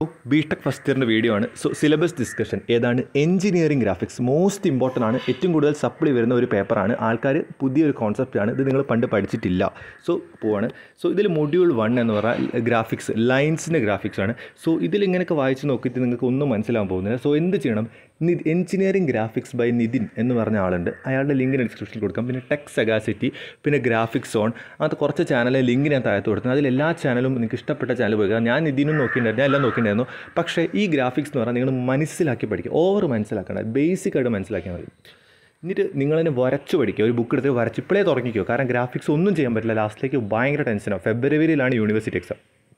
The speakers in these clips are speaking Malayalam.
ബി ടെക് ഫസ്റ്റ് ഇയറിൻ്റെ വീഡിയോ ആണ് സോ സിലബസ് ഡിസ്കഷൻ ഏതാണ് എഞ്ചിനീയറിംഗ് ഗ്രാഫിക്സ് മോസ്റ്റ് ഇമ്പോർട്ടൻ്റ് ആണ് ഏറ്റവും കൂടുതൽ സപ്ലി വരുന്ന ഒരു പേപ്പറാണ് ആൾക്കാർ പുതിയൊരു കോൺസെപ്റ്റാണ് ഇത് നിങ്ങൾ പണ്ട് പഠിച്ചിട്ടില്ല സോ പോവാണ് സോ ഇതിൽ മൊഡ്യൂൾ വൺ എന്ന് പറഞ്ഞാൽ ഗ്രാഫിക്സ് ലൈൻസിൻ്റെ ഗ്രാഫിക്സ് ആണ് സോ ഇതിൽ ഇങ്ങനെയൊക്കെ വായിച്ച് നോക്കിയിട്ട് നിങ്ങൾക്ക് ഒന്നും മനസ്സിലാകാൻ പോകുന്നില്ല സോ എന്ത് ചെയ്യണം നിത് എഞ്ചിനീയറിംഗ് ഗ്രാഫിക്സ് ബൈ നിതിൻ എന്ന് പറഞ്ഞ ആളുണ്ട് അയാളുടെ ലിങ്കിന് ഡിസ്ക്രിപ്ഷനിൽ കൊടുക്കാം പിന്നെ ടെക് സെഗാസിറ്റി പിന്നെ ഗ്രാഫിക്സ് ഓൺ അങ്ങനത്തെ കുറച്ച് ചാനൽ ലിങ്ക് ഞാൻ താഴത്ത് കൊടുക്കുന്നത് അതിൽ എല്ലാ ചാനലും നിങ്ങൾക്ക് ഇഷ്ടപ്പെട്ട ചാനൽ പോയി ഞാൻ നിതിനും നോക്കിയിട്ടുണ്ടായിരുന്നു ഞാൻ എല്ലാം നോക്കിയിട്ടുണ്ടായിരുന്നു പക്ഷേ ഈ ഗ്രാഫിക്സ് എന്ന് പറഞ്ഞാൽ നിങ്ങൾ മനസ്സിലാക്കി പഠിക്കുക ഓവർ മനസ്സിലാക്കേണ്ട ബേസിക് ആയിട്ട് മനസ്സിലാക്കിയാൽ മതി എന്നിട്ട് നിങ്ങളതിനെ വരച്ച് പഠിക്കുക ഒരു ബുക്ക് എടുത്ത് വരച്ച് ഇപ്പോഴേ തുടങ്ങിക്കോ കാരണം ഗ്രാഫിക്സ് ഒന്നും ചെയ്യാൻ പറ്റില്ല ലാസ്റ്റിലേക്ക് ഭയങ്കര ടെൻഷനാണ് ഫെബ്രുവരിയിലാണ് യൂണിവേഴ്സിറ്റി എക്സാം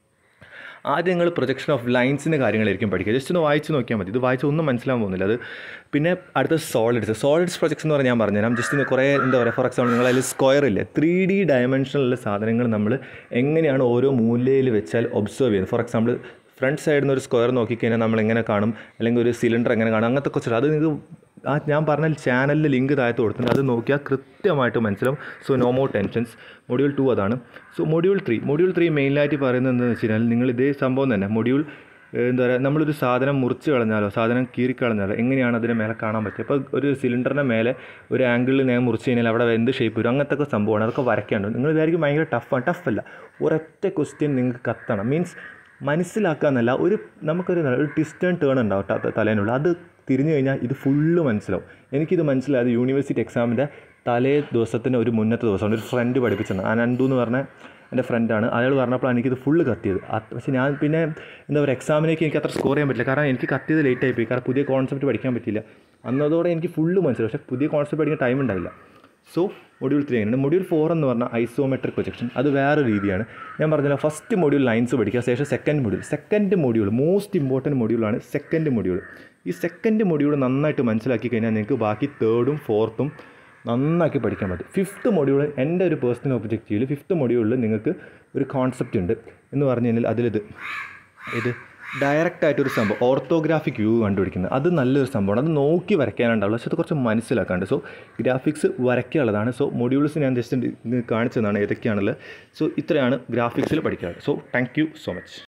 ആദ്യം നിങ്ങൾ പ്രൊജക്ഷൻ ഓഫ് ലൈൻസിൻ്റെ കാര്യങ്ങളായിരിക്കും പഠിക്കുക ജസ്റ്റ് ഒന്ന് വായിച്ച് നോക്കിയാൽ മതി ഇത് വായിച്ച് ഒന്നും മനസ്സിലാകാൻ പോകുന്നില്ല അത് പിന്നെ അടുത്ത സോളിഡ്സ് സോളിഡ്സ് പ്രൊജക്ട്സ് എന്ന് പറഞ്ഞാൽ ഞാൻ പറഞ്ഞുതരാം ജസ്റ്റ് ഇന്ന് കുറേ എന്താ പറയുക ഫോർ എക്സാമ്പിൾ നിങ്ങൾ അതിൽ സ്ക്വയർ ഇല്ലേ ത്രീ ഡി ഡയമെൻഷനിലുള്ള സാധനങ്ങൾ നമ്മൾ എങ്ങനെയാണ് ഓരോ മൂലയിൽ വെച്ചാൽ ഒബ്സർവ് ചെയ്യുന്നത് ഫോർ എക്സാമ്പിൾ ഫ്രണ്ട് സൈഡിൽ നിന്ന് ഒരു സ്ക്വയർ നോക്കിക്കഴിഞ്ഞാൽ നമ്മൾ എങ്ങനെ കാണും അല്ലെങ്കിൽ ഒരു സിലിണ്ടർ എങ്ങനെ കാണും അങ്ങനത്തെ കുറച്ച് അത് നിങ്ങൾക്ക് ആ ഞാൻ പറഞ്ഞ ചാനലിൽ ലിങ്ക് താഴത്ത് കൊടുത്തിട്ടുണ്ട് അത് നോക്കിയാൽ കൃത്യമായിട്ട് മനസ്സിലാവും so no more tensions module two അതാണ് so module three module three മെയിനായിട്ട് പറയുന്നത് എന്താണെന്ന് വെച്ച് കഴിഞ്ഞാൽ നിങ്ങൾ ഇതേ സംഭവം തന്നെ മൊഡ്യൂൾ എന്താ പറയുക നമ്മളൊരു സാധനം മുറിച്ച് കളഞ്ഞാലോ സാധനം കീറിക്കളഞ്ഞാലോ എങ്ങനെയാണ് അതിന് മേലെ കാണാൻ പറ്റുക അപ്പോൾ ഒരു സിലിണ്ടറിൻ്റെ മേലെ ഒരു ആംഗിളിൽ ഞാൻ മുറിച്ച് കഴിഞ്ഞാൽ അവിടെ എന്ത് ഷേപ്പ് വരും അങ്ങനത്തെ ഒക്കെ സംഭവമാണ് അതൊക്കെ വരയ്ക്കാണ്ട് നിങ്ങൾ വിചാരിക്കും ഭയങ്കര ടഫാണ് ടഫല്ല ഒരൊറ്റ ക്വസ്റ്റ്യൻ നിങ്ങൾക്ക് കത്തണം മീൻസ് മനസ്സിലാക്കുക എന്നല്ല ഒരു നമുക്കൊരു ഒരു ട്വിസ്റ്റ് ആൻഡ് ടേൺ ഉണ്ടാവും ത- തലേനുള്ള അത് തിരിഞ്ഞു കഴിഞ്ഞാൽ ഇത് ഫുള്ള് മനസ്സിലാവും എനിക്കിത് മനസ്സിലായത് യൂണിവേഴ്സിറ്റി എക്സാമിൻ്റെ തലേ ദിവസത്തിന് ഒരു മുന്നത്തെ ദിവസമാണ് ഒരു ഫ്രണ്ട് പഠിപ്പിച്ചത് അനന്തു എന്ന് പറഞ്ഞ എൻ്റെ ഫ്രണ്ടാണ് അയാൾ പറഞ്ഞപ്പോഴാണ് എനിക്കിത് ഫുള്ള് കത്തിയത് അത് പക്ഷേ ഞാൻ പിന്നെ എന്താ പറയുക എക്സാമിലേക്ക് എനിക്ക് അത്ര സ്കോർ ചെയ്യാൻ പറ്റില്ല കാരണം എനിക്ക് കത്തിയത് ലേറ്റ് ആയിപ്പോയി കാരണം പുതിയ കോൺസെപ്റ്റ് പഠിക്കാൻ പറ്റില്ല അന്നതോടെ എനിക്ക് ഫുള്ള് മനസ്സിലായി പക്ഷേ പുതിയ കോൺസെപ്റ്റ് പഠിക്കാൻ ടൈം ഉണ്ടായില്ല സോ മൊഡ്യൂൾ ത്രീ എങ്ങനെയാണ് മൊഡ്യൂൾ ഫോർ എന്ന് പറഞ്ഞാൽ ഐസോമെട്രിക് പ്രൊജക്ഷൻ അത് വേറെ രീതിയാണ് ഞാൻ പറഞ്ഞല്ലോ ഫസ്റ്റ് മൊഡ്യൂൾ ലൈൻസ് പഠിക്കുക ശേഷം second module second module most important മൊഡ്യൂളാണ് സെക്കൻഡ് മൊഡ്യൂൾ ഈ സെക്കൻഡ് മൊഡ്യൂൾ നന്നായിട്ട് മനസ്സിലാക്കി കഴിഞ്ഞാൽ നിങ്ങൾക്ക് ബാക്കി തേർഡും ഫോർത്തും നന്നാക്കി പഠിക്കാൻ പറ്റും ഫിഫ്ത്ത് മൊഡ്യൂൾ എൻ്റെ ഒരു പേഴ്സണൽ ഒബ്ജക്റ്റീവിൽ ഫിഫ്ത്ത് മൊഡ്യൂളിൽ നിങ്ങൾക്ക് ഒരു കോൺസെപ്റ്റ് ഉണ്ട് എന്ന് പറഞ്ഞു കഴിഞ്ഞാൽ അതിലിത് ഇത് ഡയറക്റ്റ് ആയിട്ടൊരു സംഭവം ഓർത്തോഗ്രാഫിക് വ്യൂ കണ്ടുപിടിക്കുന്നത് അത് നല്ലൊരു സംഭവമാണ് അത് നോക്കി വരയ്ക്കാനുണ്ടാവുള്ളൂ പക്ഷേ അത് കുറച്ച് മനസ്സിലാക്കാണ്ട് സോ ഗ്രാഫിക്സ് വരയ്ക്കാനുള്ളതാണ് സോ മൊഡ്യൂൾസ് ഞാൻ ജസ്റ്റ് കാണിച്ചതാണ് ഏതൊക്കെയാണുള്ളത് സോ ഇത്രയാണ് ഗ്രാഫിക്സിൽ പഠിക്കാനുള്ളത് so thank you so much